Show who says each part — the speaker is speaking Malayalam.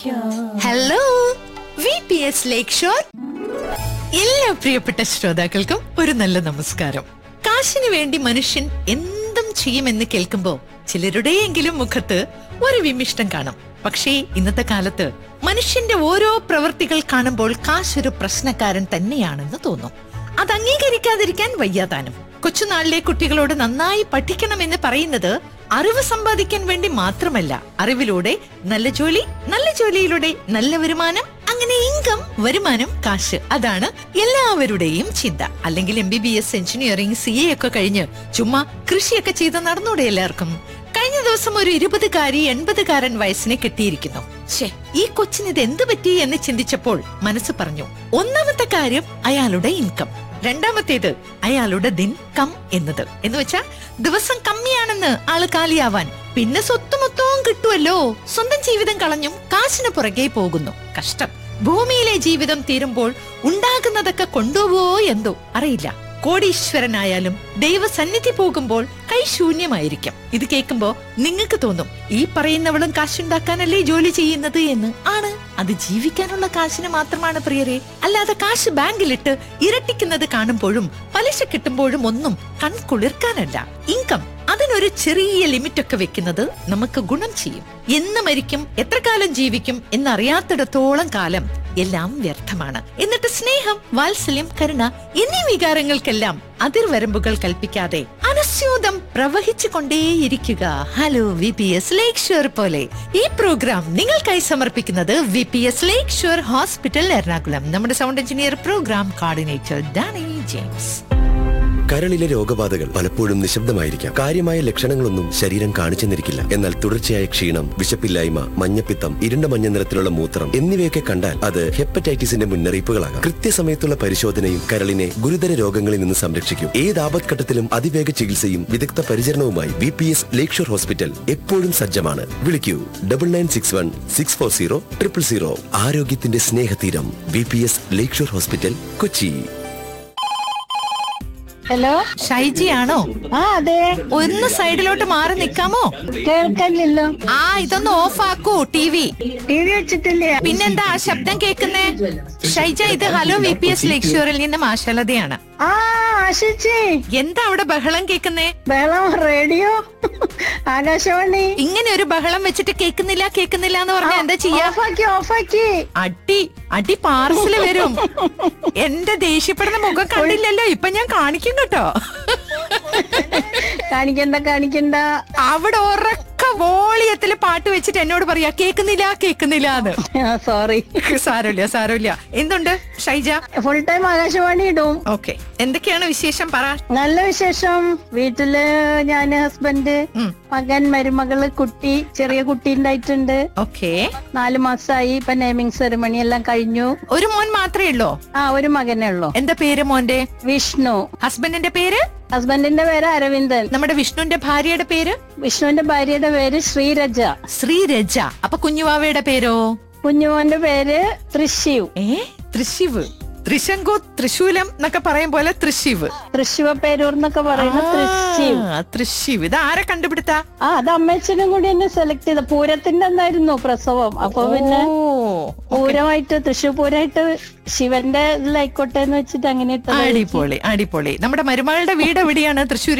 Speaker 1: Hello V P S Lakeshore എല്ലാ പ്രിയപ്പെട്ട ശ്രോതാക്കൾക്കും ഒരു നല്ല നമസ്കാരം കാശിനു വേണ്ടി മനുഷ്യൻ എന്തും ചെയ്യുമെന്ന് കേൾക്കുമ്പോ ചിലരുടെയെങ്കിലും മുഖത്ത് ഒരു വിമിഷ്ടം കാണും പക്ഷേ ഇന്നത്തെ കാലത്ത് മനുഷ്യന്റെ ഓരോ പ്രവൃത്തികൾ കാണുമ്പോൾ കാശ് ഒരു പ്രശ്നക്കാരൻ തന്നെയാണെന്ന് തോന്നും അത് അംഗീകരിക്കാതിരിക്കാൻ വയ്യാതാനും കൊച്ചുനാളിലെ കുട്ടികളോട് നന്നായി പഠിക്കണമെന്ന് പറയുന്നത് അറിവ് സമ്പാദിക്കാൻ വേണ്ടി മാത്രമല്ല അറിവിലൂടെ നല്ല ജോലി നല്ല ജോലിയിലൂടെ നല്ല വരുമാനം അങ്ങനെ ഇൻകം വരുമാനം കാശ് അതാണ് എല്ലാവരുടെയും ചിന്ത അല്ലെങ്കിൽ M B B S engineering C A ഒക്കെ കഴിഞ്ഞ് ചുമ്മാ കൃഷിയൊക്കെ ചെയ്ത് നടന്നൂടെ എല്ലാവർക്കും കഴിഞ്ഞ ദിവസം ഒരു ഇരുപതുകാരി എൺപതുകാരൻ വയസ്സിനെ കെട്ടിയിരിക്കുന്നു ഷേ ഈ കൊച്ചിന് ഇത് എന്ത് പറ്റി എന്ന് ചിന്തിച്ചപ്പോൾ മനസ്സ് പറഞ്ഞു ഒന്നാമത്തെ കാര്യം അയാളുടെ ഇൻകം രണ്ടാമത്തേത് അയാളുടെ ദിൻ കം എന്നത് എന്ന് വെച്ചാ ദിവസം കമ്മിയാണെന്ന് ആള് കാലിയാവാൻ പിന്നെ സ്വത്ത് മൊത്തവും കിട്ടുമല്ലോ സ്വന്തം ജീവിതം കളഞ്ഞും കാശിന് പുറകെ പോകുന്നു കഷ്ടം ഭൂമിയിലെ ജീവിതം തീരുമ്പോൾ ഉണ്ടാകുന്നതൊക്കെ കൊണ്ടുപോവോ എന്തോ അറിയില്ല കോടീശ്വരനായാലും ദൈവസന്നിധി പോകുമ്പോൾ കൈ ശൂന്യമായിരിക്കും ഇത് കേൾക്കുമ്പോ നിങ്ങൾക്ക് തോന്നും ഈ പറയുന്നവളും കാശുണ്ടാക്കാനല്ലേ ജോലി ചെയ്യുന്നത് എന്ന് ആണ് അത് ജീവിക്കാനുള്ള കാശിന് മാത്രമാണ് പ്രിയരെ അല്ലാതെ കാശ് ബാങ്കിലിട്ട് ഇരട്ടിക്കുന്നത് കാണുമ്പോഴും പലിശ കിട്ടുമ്പോഴും ഒന്നും കൺകുളിർക്കാനല്ല ഇൻകം അതിനൊരു ചെറിയ ലിമിറ്റ് ഒക്കെ വെക്കുന്നത് നമുക്ക് ഗുണം ചെയ്യും എന്ന് മരിക്കും എത്ര കാലം ജീവിക്കും എന്നറിയാത്തിടത്തോളം കാലം എല്ലാം വ്യർത്ഥമാണ് എന്നിട്ട് സ്നേഹം വാത്സല്യം കരുണ എന്നീ വികാരങ്ങൾക്കെല്ലാം അതിർവരമ്പുകൾ കൽപ്പിക്കാതെ അനുസ്യൂതം പ്രവഹിച്ചു കൊണ്ടേയിരിക്കുക hello V P S Lakeshore പോലെ ഈ പ്രോഗ്രാം നിങ്ങൾക്കായി സമർപ്പിക്കുന്നത് V P S Lakeshore hospital Ernakulam നമ്മുടെ sound engineer program coordinator Danny James
Speaker 2: കരളിലെ രോഗബാധകൾ പലപ്പോഴും നിശബ്ദമായിരിക്കാം കാര്യമായ ലക്ഷണങ്ങളൊന്നും ശരീരം കാണിച്ചെന്നിരിക്കില്ല എന്നാൽ തുടർച്ചയായ ക്ഷീണം വിശപ്പില്ലായ്മ മഞ്ഞപ്പിത്തം ഇരുണ്ട മഞ്ഞ നിറത്തിലുള്ള മൂത്രം എന്നിവയൊക്കെ കണ്ടാൽ അത് ഹെപ്പറ്റൈറ്റിസിന്റെ മുന്നറിയിപ്പുകളാകാം കൃത്യസമയത്തുള്ള പരിശോധനയും കരളിനെ ഗുരുതര രോഗങ്ങളിൽ നിന്ന് സംരക്ഷിക്കും ഏത് ആപത്ഘട്ടത്തിലും അതിവേഗ ചികിത്സയും വിദഗ്ധ പരിചരണവുമായി V P S Lakeshore hospital എപ്പോഴും സജ്ജമാണ് വിളിക്കൂ double nine six one six four zero triple zero ആരോഗ്യത്തിന്റെ സ്നേഹതീരം V P S Lakeshore hospital Kochi
Speaker 3: hello
Speaker 1: Shaiji ആണോ
Speaker 3: ആ അതെ
Speaker 1: ഒന്ന് സൈഡിലോട്ട് മാറി നിക്കാമോ
Speaker 3: കേൾക്കാനില്ലല്ലോ
Speaker 1: ആ ഇതൊന്ന് ഓഫ് ആക്കൂ ടി വി
Speaker 3: ടി വി വെച്ചിട്ടില്ലേ
Speaker 1: പിന്നെന്താ ആ ശബ്ദം കേൾക്കുന്നേ ഷൈജ ഇത് ഹലോ വി പി എസ് ലേക്ഷോറിൽ നിന്ന് മാഷലതയാണ്
Speaker 3: ആ ആശിച്ചി
Speaker 1: എന്താ അവിടെ ബഹളം കേൾക്കുന്നേ
Speaker 3: ബഹളം റേഡിയോ ആകാശവാണി
Speaker 1: ഇങ്ങനെ ഒരു ബഹളം വെച്ചിട്ട് കേൾക്കുന്നില്ല കേൾക്കുന്നില്ല എന്ന് പറഞ്ഞാ എന്താ ചെയ്യാ
Speaker 3: ഓഫാക്കി ഓഫാക്കി
Speaker 1: അടി അടി പാർസല് വരും എന്റെ ദേഷ്യപ്പെടുന്ന മുഖം കണ്ടില്ലല്ലോ ഇപ്പൊ ഞാൻ കാണിക്കും കേട്ടോ
Speaker 3: കാണിക്കണ്ട കാണിക്കണ്ട
Speaker 1: അവിടെ ഉറക്ക വോളിയത്തില് പാട്ട് വെച്ചിട്ട് എന്നോട് പറയാ കേക്കുന്നില്ല കേക്കുന്നില്ല എന്ന്
Speaker 3: സോറി
Speaker 1: സാരമില്ല സാരമില്ല എന്തുണ്ട് ഷൈജ
Speaker 3: ഫുൾ ടൈം ആകാശവാണി ഇടും
Speaker 1: ഓക്കെ എന്തൊക്കെയാണ് വിശേഷം പറ
Speaker 3: നല്ല വിശേഷം വീട്ടില് ഞാന് ഹസ്ബൻഡ്
Speaker 1: ഉം.
Speaker 3: മകൻ മരുമകള് കുട്ടി ചെറിയ കുട്ടി ഉണ്ടായിട്ടുണ്ട്
Speaker 1: ഓക്കെ
Speaker 3: നാലു മാസമായി ഇപ്പൊ നെയ്മിങ് സെറിമണി എല്ലാം കഴിഞ്ഞു
Speaker 1: ഒരു മോൻ മാത്രമേ ഉള്ളോ
Speaker 3: ആ ഒരു മകനേ ഉള്ളൂ
Speaker 1: എന്താ പേര് മോന്റെ
Speaker 3: വിഷ്ണു
Speaker 1: ഹസ്ബൻഡിന്റെ പേര്
Speaker 3: ഹസ്ബൻഡിന്റെ പേര് അരവിന്ദൻ
Speaker 1: നമ്മുടെ വിഷ്ണുവിന്റെ ഭാര്യയുടെ പേര്
Speaker 3: വിഷ്ണുവിന്റെ ഭാര്യയുടെ പേര് ശ്രീരജ
Speaker 1: ശ്രീരജ അപ്പൊ കുഞ്ഞുവാവയുടെ പേരോ
Speaker 3: കുഞ്ഞുമോന്റെ പേര് തൃശീവ്
Speaker 1: ഏ തൃശിവ് തൃശങ്കു തൃശൂലം എന്നൊക്കെ പറയും പോലെ തൃശിവ്
Speaker 3: തൃശിവ പേരൂർ എന്നൊക്കെ പറയുന്ന തൃശീവ്
Speaker 1: ആ, തൃശിവ് ഇത് ആരെ കണ്ടുപിടുത്ത
Speaker 3: ആ അത് അമ്മച്ചനും കൂടി എന്നെ സെലക്ട് ചെയ്ത പൂരത്തിന്റെ അന്നായിരുന്നു പ്രസവം അപ്പൊ പിന്നെ പൂരമായിട്ട് തൃശ്ശൂർ പൂരമായിട്ട് ശിവന്റെ ഇതിലായിക്കോട്ടെ എന്ന് വെച്ചിട്ട് അങ്ങനെ ഇട്ടതായിരിക്കും.
Speaker 1: അടിപൊളി അടിപൊളി നമ്മുടെ മരുമകളുടെ വീട് എവിടെയാണ് തൃശ്ശൂർ